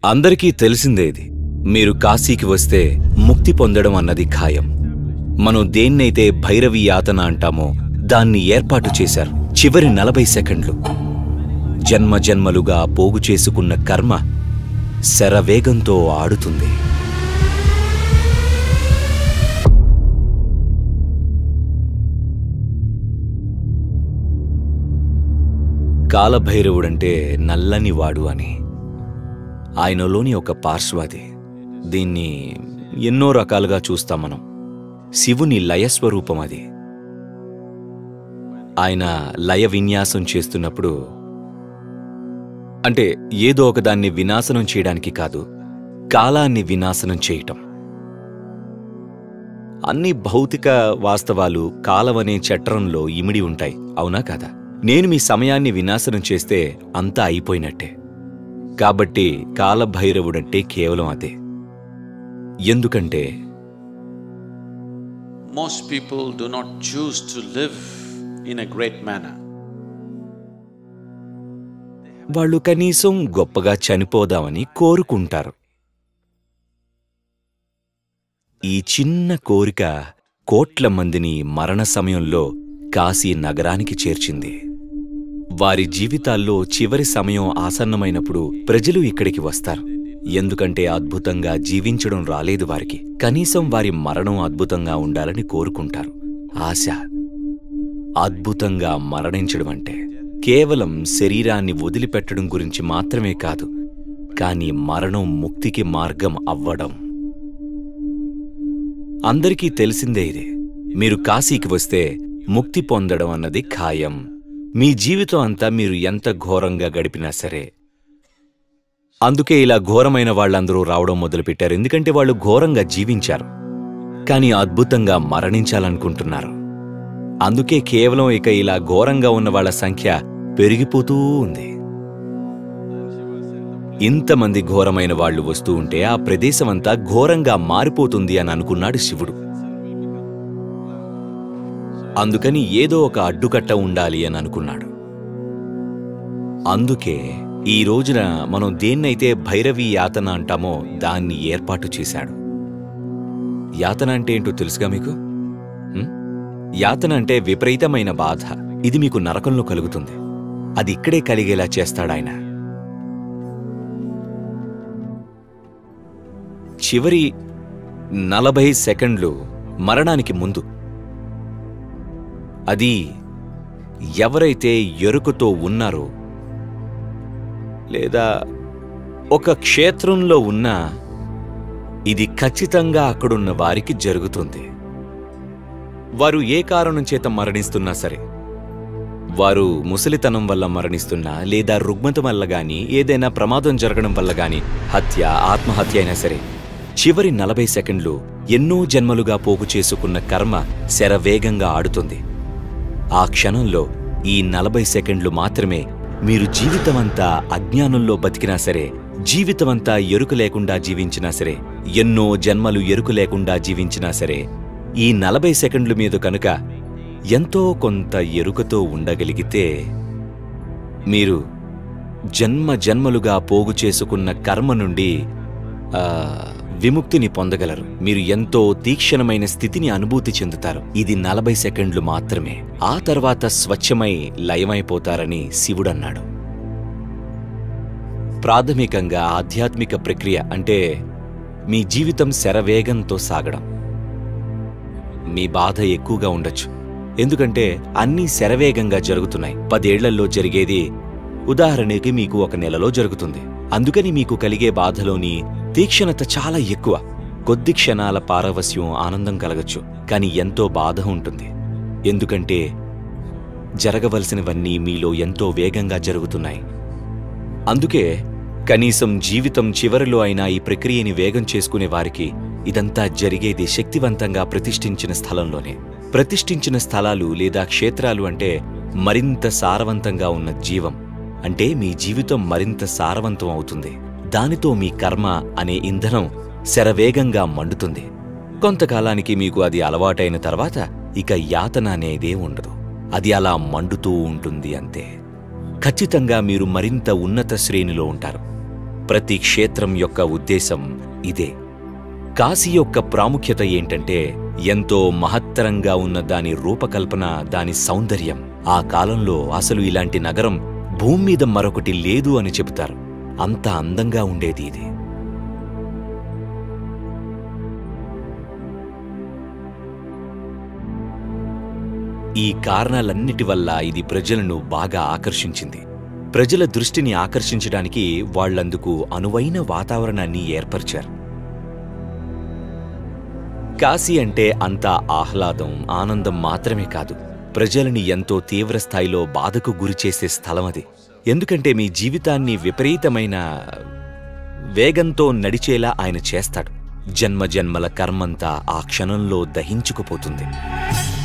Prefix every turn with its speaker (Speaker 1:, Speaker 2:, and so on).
Speaker 1: అందరికీ తెలిసిందే ఇది మీరు కాశీకి వస్తే ముక్తి పొందడం అన్నది ఖాయం మనం దేన్నైతే భైరవి యాతన అంటామో దాన్ని ఏర్పాటు చేశారు చివరి నలభై సెకండ్లు జన్మ జన్మలుగా పోగు చేసుకున్న కర్మ శరవేగంతో ఆడుతుంది కాలభైరవుడంటే నల్లని వాడు అని ఆయనలోని ఒక పార్శ్వాది దీన్ని ఎన్నో రకాలుగా చూస్తాం మనం శివుని లయస్వరూపం అది ఆయన లయ విన్యాసం చేస్తున్నప్పుడు అంటే ఏదో ఒకదాన్ని వినాశనం చేయడానికి కాదు కాలాన్ని వినాశనం చేయటం అన్ని భౌతిక వాస్తవాలు కాలం అనే చట్రంలో ఇమిడి ఉంటాయి అవునా కాదా నేను మీ సమయాన్ని వినాశనం చేస్తే అంతా అయిపోయినట్టే కాబట్టి కాలభైరవుడంటే కేవలం అదే ఎందుకంటే
Speaker 2: Most people do not choose to live in a great manner.
Speaker 1: వాళ్ళు కనీసం గొప్పగా చనిపోదామని కోరుకుంటారు ఈ చిన్న కోరిక కోట్ల మందిని మరణ సమయంలో కాశీ నగరానికి చేర్చింది వారి జీవితాల్లో చివరి సమయం ఆసన్నమైనప్పుడు ప్రజలు ఇక్కడికి వస్తారు ఎందుకంటే అద్భుతంగా జీవించడం రాలేదు వారికి కనీసం వారి మరణం అద్భుతంగా ఉండాలని కోరుకుంటారు ఆశ అద్భుతంగా మరణించడం అంటే కేవలం శరీరాన్ని వదిలిపెట్టడం గురించి మాత్రమే కాదు కానీ మరణం ముక్తికి మార్గం అవ్వడం అందరికీ తెలిసిందే ఇది మీరు కాశీకి వస్తే ముక్తి పొందడం అన్నది ఖాయం మీ జీవితం అంతా మీరు ఎంత ఘోరంగా గడిపినా సరే అందుకే ఇలా ఘోరమైన వాళ్ళందరూ రావడం మొదలుపెట్టారు ఎందుకంటే వాళ్ళు ఘోరంగా జీవించారు కానీ అద్భుతంగా మరణించాలనుకుంటున్నారు అందుకే కేవలం ఇక ఇలా ఘోరంగా ఉన్న వాళ్ళ సంఖ్య పెరిగిపోతూ ఉంది ఇంతమంది ఘోరమైన వాళ్ళు వస్తూ ఉంటే ఆ ప్రదేశమంతా ఘోరంగా మారిపోతుంది అని అనుకున్నాడు శివుడు అందుకని ఏదో ఒక అడ్డుకట్ట ఉండాలి అని అనుకున్నాడు అందుకే ఈ రోజున మనం దేన్నైతే భైరవి యాతన అంటామో దాన్ని ఏర్పాటు చేశాడు యాతన అంటే ఏంటో తెలుసుగా మీకు ఉం? యాతన అంటే విపరీతమైన బాధ ఇది మీకు నరకంలో కలుగుతుంది అది ఇక్కడే కలిగేలా చేస్తాడాయన చివరి నలభై సెకండ్లు మరణానికి ముందు అది ఎవరైతే ఎరుకతో ఉన్నారో లేదా ఒక క్షేత్రంలో ఉన్నా ఇది ఖచ్చితంగా అక్కడున్న వారికి జరుగుతుంది వారు ఏ కారణం చేత మరణిస్తున్నా సరే వారు ముసలితనం వల్ల మరణిస్తున్నా లేదా రుగ్మత వల్ల గాని ఏదైనా ప్రమాదం జరగడం వల్ల గాని హత్య ఆత్మహత్య అయినా సరే చివరి నలభై సెకండ్లు ఎన్నో జన్మలుగా పోగు చేసుకున్న కర్మ శరవేగంగా ఆడుతుంది ఆ క్షణంలో ఈ నలభై సెకండ్లు మాత్రమే మీరు జీవితమంతా అజ్ఞానంలో బతికినా సరే జీవితమంతా ఎరుక లేకుండా జీవించినా సరే ఎన్నో జన్మలు ఎరుక లేకుండా జీవించినా సరే ఈ నలభై సెకండ్ల మీద కనుక ఎంతో కొంత ఎరుకతో ఉండగలిగితే మీరు జన్మ జన్మలుగా పోగు చేసుకున్న కర్మ నుండి ఆ, విముక్తిని పొందగలరు మీరు ఎంతో తీక్షణమైన స్థితిని అనుభూతి చెందుతారు ఇది నలభై సెకండ్లు మాత్రమే ఆ తర్వాత స్వచ్ఛమై లయమైపోతారని శివుడన్నాడు ప్రాథమికంగా ఆధ్యాత్మిక ప్రక్రియ అంటే మీ జీవితం శరవేగంతో సాగడం మీ బాధ ఎక్కువగా ఉండొచ్చు ఎందుకంటే అన్నీ శరవేగంగా జరుగుతున్నాయి పదేళ్లలో జరిగేది ఉదాహరణకి మీకు ఒక నెలలో జరుగుతుంది అందుకని మీకు కలిగే బాధలోని తీక్షణత చాలా ఎక్కువ కొద్ది క్షణాల పారవస్యం ఆనందం కలగచ్చు కానీ ఎంతో బాధ ఉంటుంది ఎందుకంటే జరగవలసినవన్నీ మీలో ఎంతో వేగంగా జరుగుతున్నాయి అందుకే కనీసం జీవితం చివరిలో అయినా ఈ ప్రక్రియని వేగం చేసుకునే వారికి ఇదంతా జరిగేది శక్తివంతంగా ప్రతిష్ఠించిన స్థలంలోనే ప్రతిష్ఠించిన స్థలాలు లేదా క్షేత్రాలు అంటే మరింత సారవంతంగా ఉన్న జీవం అంటే మీ జీవితం మరింత సారవంతం అవుతుంది దానితో మీ కర్మ అనే ఇంధనం శరవేగంగా మండుతుంది కొంతకాలానికి మీకు అది అలవాటైన తర్వాత ఇక యాతన అనేదే ఉండదు అది అలా మండుతూ ఉంటుంది అంతే ఖచ్చితంగా మీరు మరింత ఉన్నత శ్రేణిలో ఉంటారు ప్రతి క్షేత్రం యొక్క ఉద్దేశం ఇదే కాశీ యొక్క ప్రాముఖ్యత ఏంటంటే ఎంతో మహత్తరంగా ఉన్న దాని రూపకల్పన దాని సౌందర్యం ఆ కాలంలో అసలు ఇలాంటి నగరం భూమి మీద మరొకటి లేదు అని చెబుతారు అంత అందంగా ఉండేది ఇది ఈ కారణాలన్నిటి వల్ల ఇది ప్రజలను బాగా ఆకర్షించింది ప్రజల దృష్టిని ఆకర్షించడానికి వాళ్ళందుకు అనువైన వాతావరణాన్ని ఏర్పరిచారు కాశీ అంటే అంతా ఆహ్లాదం ఆనందం మాత్రమే కాదు ప్రజలని ఎంతో తీవ్ర స్థాయిలో బాధకు గురిచేసే స్థలం అది ఎందుకంటే మీ జీవితాన్ని విపరీతమైన వేగంతో నడిచేలా ఆయన చేస్తాడు జన్మ జన్మల కర్మంతా ఆ క్షణంలో దహించుకుపోతుంది